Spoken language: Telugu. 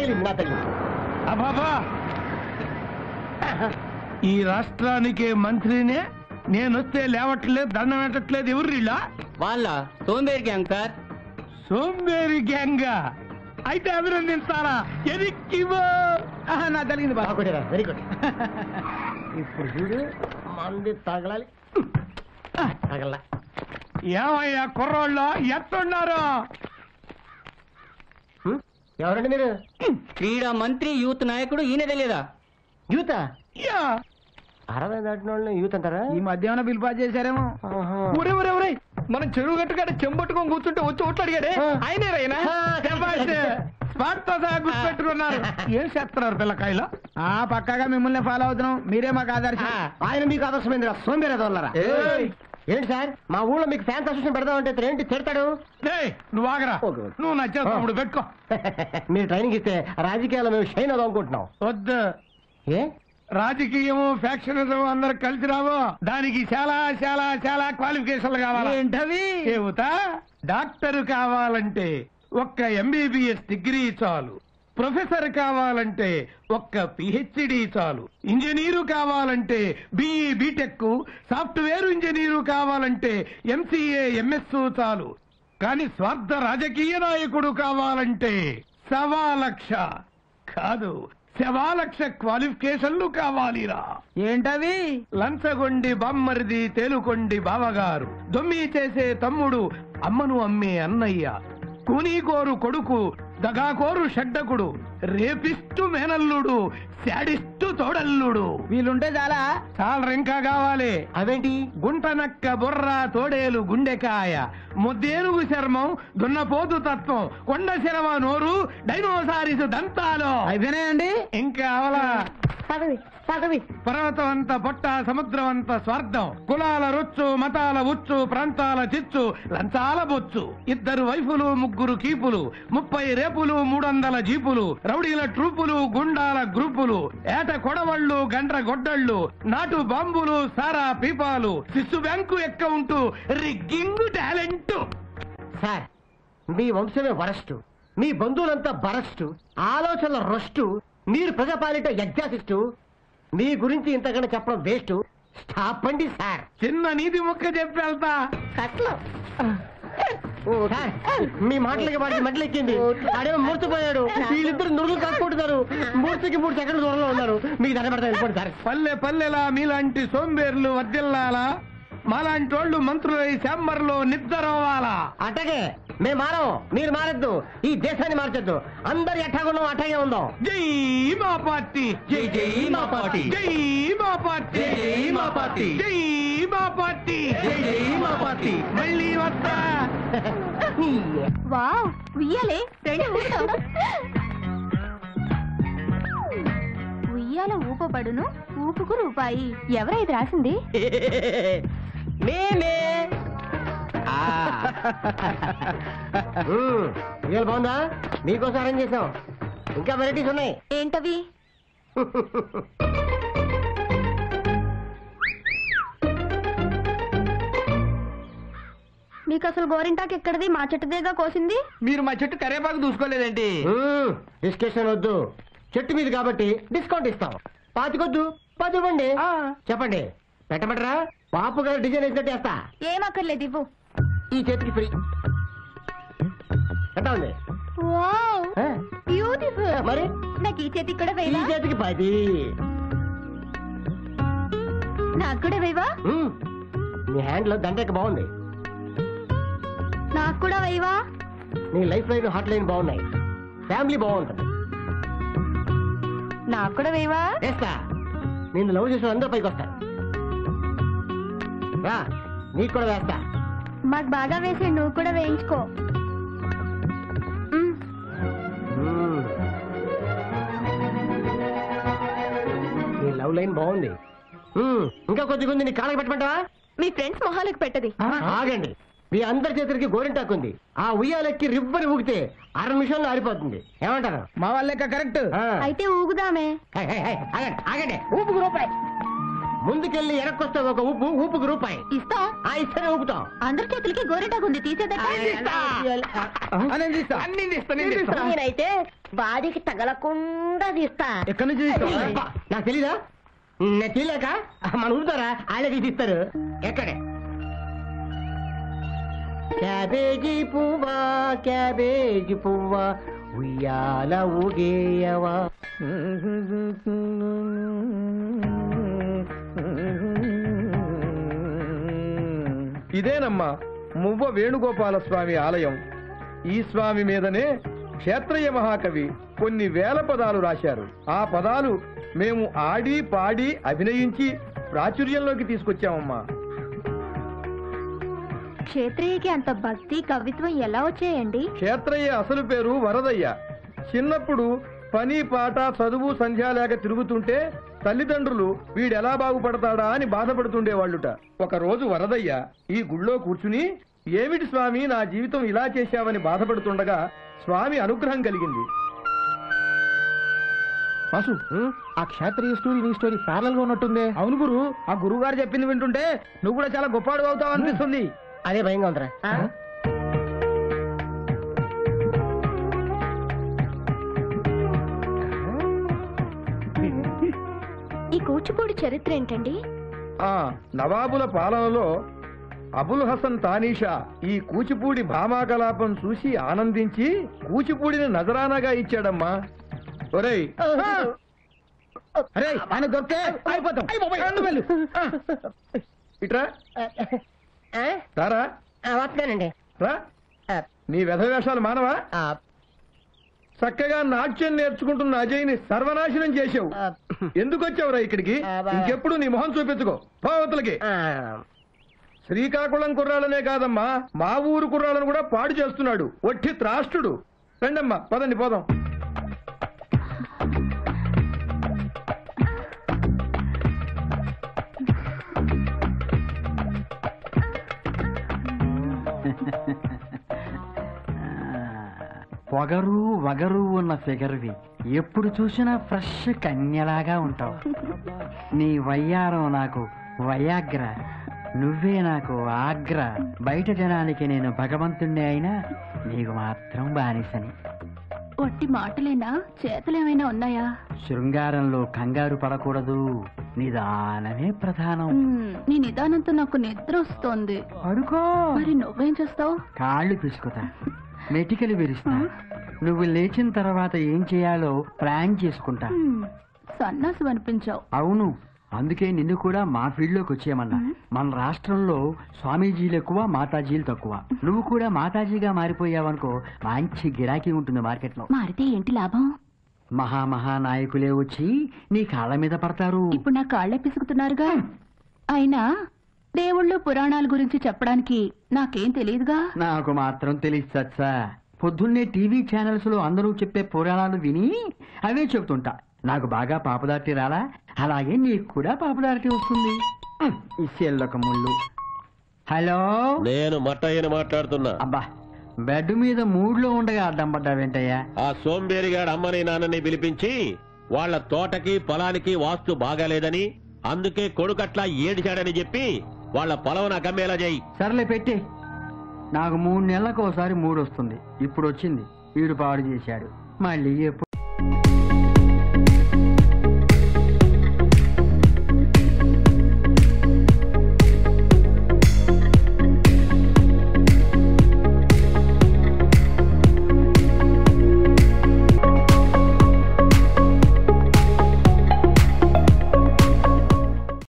తగిలింది నా తగిలింది అబాబా ఈ రాష్ట్రానికి మంత్రినే నేనొస్తే లేవట్లేదు దండం పెట్టట్లేదు ఎవరు వీళ్ళ వాళ్ళ సోంబేరి గ్యాంగ్ సార్ సోంబేరి గ్యాంగ్ అయితే అభినందిస్తారా ఎదిక్కివో నా తెలియదు బాబా వెరీ గుడ్ ఇప్పుడు చూడు మంది తగలాలి తగల ఏమయ్యా కుర్రోళ్ళు ఎట్టున్నారు ఎవరండి మీరు క్రీడా మంత్రి యూత్ నాయకుడు ఈయన తెలియదా యూత యా. అరవై దాటిన వాళ్ళని యూత్ అంటారా ఈ మధ్యాహ్నం బిల్ పాస్ చేశారేమో ఆహా. ఒరే ఒరే ఒరే మనం చెరువు గట్టుకాడ చెంబట్టుకొని కూర్చుంటే వచ్చి ఓట్లు అడిగాడే ఆ. ఆయనే రైనా ఆ, శభాష్. స్పాట్ తో సహా గుర్తుపెట్టుకున్నారు ఏం చేస్తున్నారు పిల్లకాయలు ఆ పక్కగా మిమ్మల్ని ఫాలో అవుతున్నాం మీరే మాకు ఆదర్శం ఆయన మీకు ఆదర్శమైంది సోంబేరే తోలరా ఏయ్. ఏంటి సార్ మా ఊళ్ళో మీకు ఫ్యాన్స్ అసోసియేషన్ పెడదామంటే ఇతను ఏంటి తిడతాడు ఏయ్, నువ్వు ఆగరా ఓకే. నువ్వు నచ్చేటప్పుడు పెట్టుకో మీరు ట్రైనింగ్ ఇస్తే రాజకీయాల్లో మేము షైన్ అవుదాం అనుకుంటున్నాం వద్దు ఏ రాజకీయము ఫ్యాక్షనిజం అందరు కలిసి రావు దానికి చాలా చాలా చాలా క్వాలిఫికేషన్లు కావాలి ఏంటవి చెబుతా డాక్టర్ కావాలంటే ఒక్క ఎంబీబీఎస్ డిగ్రీ చాలు ప్రొఫెసర్ కావాలంటే ఒక్క పిహెచ్డి చాలు ఇంజనీరు కావాలంటే బిఈ బీటెక్ సాఫ్ట్వేర్ ఇంజనీరు కావాలంటే ఎంసీఏ ఎంఎస్ చాలు కానీ స్వార్థ రాజకీయ నాయకుడు కావాలంటే సవా లక్ష కాదు శవా లక్ష క్వాలిఫికేషన్లు కావాలిరా ఏంటవి లంచగొండి బామ్మరిది తేలుకొండి బావగారు దొమ్మి చేసే తమ్ముడు అమ్మను అమ్మే అన్నయ్య కూనీకోరు కొడుకు దగాకోరు షడ్డకుడు రేపిస్టు మేనల్లుడు శాడిస్టు తోడల్లుడు వీళ్ళుంటే చాలా చాలా ఇంకా కావాలి అవేంటి గుంటనక్క బుర్ర తోడేలు గుండెకాయ ముద్దేనుగు చర్మం దున్నపోతు తత్వం కొండ శరవ నోరు డైనోసారిస్ దంతాలు అయిపోయినాయండి ఇంకా అవలా పదవి పదవి పర్వతం అంత పొట్ట సముద్రం అంత స్వార్థం కులాల రొచ్చు మతాల ఉచ్చు ప్రాంతాల చిచ్చు లంచాల బొచ్చు ఇద్దరు వైఫులు ముగ్గురు కీపులు ముప్పై రేపులు మూడొందల జీపులు రౌడీల ట్రూపులు గుండాల గ్రూపులు ఏట కొడవళ్ళు గండ్ర గొడ్డళ్ళు నాటు బాంబులు సారా పీపాలు శిశు bank account rigging talent sir మీ వంశమే వరస్టు మీ బంధువులంతా బరస్టు ఆలోచనల రొస్టు మీరు ప్రజాపాలిట ఎగ్జాసిస్టు మీ గురించి ఇంతకన్నా చెప్పడం వేస్ట్ స్టాప్ అండి సార్ చిన్న నీతి ముక్క చెప్పి వెళ్తా సార్, మీ మాటలకి వాడికి మెట్లెక్కింది ఆడేమో మూర్చిపోయాడు వీళ్ళిద్దరు నురుగు కాకుంటున్నారు మూర్తికి మూడు సెకండ్లు దూరంలో ఉన్నారు మీకు దండ పెడతా వెళ్ళిపోండి సార్ పల్లె పల్లెలా మీలాంటి సోంబేర్లు వర్దిల్లాలా మాలాంటి వాళ్ళు మంత్రులై శాంబర్లో నిద్రవాలా అట్టగే మేము మారం మీరు మారద్దు ఈ దేశాన్ని మార్చొద్దు అందరు ఎట్టాగున్నాం అట్టాగే ఉందాం జై మా పార్టీ జై జై మా పార్టీ జై మా పార్టీ జై జై మా పార్టీ జై మా పార్టీ జై జై మా పార్టీ మళ్ళీ వస్తా వావ్ ఉయ్యాలే రెండు ఊపుతాం ఉయ్యాల ఊపబడును ఊపుకు రూపాయి ఎవరైతే రాసింది మేమే మ్మ్. ఇవాళ బాగుందా మీకోసం అరేంజ్ చేసాం ఇంకా వెరైటీస్ ఉన్నాయి ఏంటవి మీకు అసలు గోరింటాకు ఎక్కడిది మా చెట్టుదేగా కోసింది మీరు మా చెట్టు కరేపాకు దూసుకోలేదేంటి మ్మ్. డిస్కషన్ వద్దు చెట్టు మీద కాబట్టి డిస్కౌంట్ ఇస్తాం పాతికొద్దు పది ఇవ్వండి చెప్పండి పెట్టమంటారా పాపు గారు డిజైన్ వేసినట్టు వేస్తా ఏం అక్కర్లేదు ఇవ్వు ఈ చేతికి ఫ్రీ ఎంత ఉంది వావ్ ఆ? బ్యూటిఫుల్ మరి నాకు ఈ చేతికి కూడా ఈ వేయవా చేతికి పది నాకు కూడా వేయవా మ్మ్. నీ హ్యాండ్ లో దండక బాగుంది నాకు కూడా వేయవా నీ లైఫ్ లైన్ హార్ట్ లైన్ బాగున్నాయి ఫ్యామిలీ బాగుంటుంది నాకు కూడా వేయవా వేస్తా నేను లవ్ చేసిన అందరూ పైకి వస్తారు రా నీకు కూడా వేస్తా మాకు బాగా వేసి నువ్వు కూడా వేయించుకో మ్, మ్మ్. నీ లవ్ లైన్ బాగుంది మ్మ్. ఇంకా కొద్దిగా ఉంది నీ కాళ్ళకి పెట్టమంటావా మీ ఫ్రెండ్స్ మొహాలకు పెట్టది ఆగండి మీ అందరి చేతులకి గోరింటాకు ఉంది ఆ ఉయ్యాలెక్కి రిబ్బని ఊగితే అర నిమిషంలో ఆరిపోతుంది ఏమంటారు మా వాళ్ళ కరెక్ట్ ఆ. అయితే ఊగుదామే హై, హై, హై, ఆగండి ఆగండి ఊపుకు రూపాయి ముందుకెళ్ళి వెనక్కొస్తే ఒక ఊపు ఊపుకు రూపాయి ఇస్తాం ఆ ఇస్తేనే ఊపుతాం అందరి చేతులకి గోరెటాకు ఉంది తీసేదట నేను తీస్తా అన్ని తీస్తా నేను తీస్తా నేనైతే బాడీకి తగలకుండా తీస్తా ఎక్కడి నుంచి తీస్తావు అబ్బా, నాకు తెలీదా నేను తెలియక మన ఊరుతారా వాళ్ళే తీసిస్తారు ఎక్కడే క్యాబేజీ పువ్వా క్యాబేజీ పువ్వా ఉయ్యాల ఊగేయవా ఇదేనమ్మా మువ్వ వేణుగోపాల స్వామి ఆలయం ఈ స్వామి మీదనే క్షేత్రయ్య మహాకవి కొన్ని వేల పదాలు రాశారు ఆ పదాలు మేము ఆడి పాడి అభినయించి ప్రాచుర్యంలోకి తీసుకొచ్చామమ్మా క్షేత్రియకి అంత భక్తి కవిత్వం ఎలా వచ్చాయండి క్షేత్రయ్య అసలు పేరు వరదయ్య చిన్నప్పుడు పని పాట చదువు సంధ్య లేక తిరుగుతుంటే తల్లిదండ్రులు వీడెలా బాగుపడతాడా అని బాధపడుతుండేవాళ్ళుట ఒక రోజు వరదయ్య ఈ గుళ్ళో కూర్చుని ఏమిటి స్వామి నా జీవితం ఇలా చేశావని బాధపడుతుండగా స్వామి అనుగ్రహం కలిగింది వాసు ఆ క్షేత్రీయ స్టోరీ నీ స్టోరీ ప్యారల్ గా ఉన్నట్టుంది అవును గురు ఆ గురువు గారు చెప్పింది వింటుంటే నువ్వు కూడా చాలా గొప్పవాడు అవుతావు అనిపిస్తుంది అదే భయంగా ఉందిరా ఈ కూచిపూడి చరిత్ర ఏంటండి ఆ నవాబుల పాలనలో అబుల్ హసన్ తానీషా ఈ కూచిపూడి భామాకలాపం చూసి ఆనందించి కూచిపూడిని నజరానాగా ఇచ్చాడమ్మా ఒరేయ్ అరే ఆయన దొరికితే అయిపోతాం రెండు వేలు. ఆ. ఇట్రా ఆ? రారా ఆ, వస్తున్నానండి రా ఆ, నీ వ్యధవేషాలు మానవా ఆ, చక్కగా నాట్యం నేర్చుకుంటున్న అజయ్ని సర్వనాశనం చేసావు ఆ, ఎందుకు వచ్చావురా ఇక్కడికి ఆ, బా- ఇంకెప్పుడు నీ మొహం చూపించుకో పోవతలకి ఆ, శ్రీకాకుళం కుర్రాళ్ళనే కాదమ్మా మా ఊరు కుర్రాళ్ళను కూడా పాడు చేస్తున్నాడు ఒట్టి త్రాష్టుడు రండమ్మా పదండి పోదాం పొగరు వగరు ఉన్న ఫిగర్వి ఎప్పుడు చూసినా ఫ్రెష్ కన్యలాగా ఉంటావు నీ వయ్యారం నాకు వయాగ్ర నువ్వే నాకు ఆగ్ర బయట జనానికి నేను భగవంతుణ్ణి అయినా నీకు మాత్రం బానిసని ఒట్టి మాటలేనా చేతలేమైనా ఉన్నాయా శృంగారంలో కంగారు పడకూడదు నిదానమే ప్రధానం మ్మ్, నీ నిదానంతో నాకు నిద్ర వస్తోంది పడుకో మరి నువ్వేం చేస్తావు కాళ్ళు పిసుకుతా మెటికలు విరుస్తా నువ్వు లేచిన తర్వాత ఏం చేయాలో ప్లాన్ చేసుకుంటా సన్నాసు అనిపించావు అవును అందుకే నిన్ను కూడా మా ఫీల్డ్ లోకి వచ్చేయమన్నా మన రాష్ట్రంలో స్వామీజీలు ఎక్కువ మాతాజీలు తక్కువ నువ్వు కూడా మాతాజీగా మారిపోయావనుకో మంచి గిరాకీ ఉంటుంది మార్కెట్లో మారితే ఏంటి లాభం మహా మహా నాయకులే వచ్చి నీ కాళ్ళ మీద పడతారు ఇప్పుడు నా కాళ్ళే పిసుకుతున్నారుగా అయినా దేవుళ్ళు పురాణాల గురించి చెప్పడానికి నాకేం తెలియదుగా నాకు మాత్రం తెలిసి చచ్చా పొద్దున్నే టీవీ ఛానల్స్ లో అందరూ చెప్పే పురాణాలు విని అవే చెబుతుంటా నాకు బాగా పాపదార్టి రాలా అలాగే నీకు కూడా పాపదార్టి వస్తుంది ఉమ్, ఈ సెల్లొక ముళ్ళు హలో నేను మట్టయ్యని మాట్లాడుతున్నా అబ్బా బెడ్ మీద మూడ్లో ఉండగా అడ్డం పడ్డావేంటయ్యా ఆ సోంబేరిగాడు అమ్మని నాన్నని పిలిపించి వాళ్ళ తోటకి పొలానికి వాస్తు బాగాలేదని అందుకే కొడుకట్లా ఏడిచాడని చెప్పి వాళ్ళ పొలం అమ్మేలా చేయి సర్లే పెట్టి నాకు మూడు నెలలకు ఒకసారి మూడు వస్తుంది ఇప్పుడు వచ్చింది వీడు పాడు చేశాడు మళ్ళీ ఎప్పుడు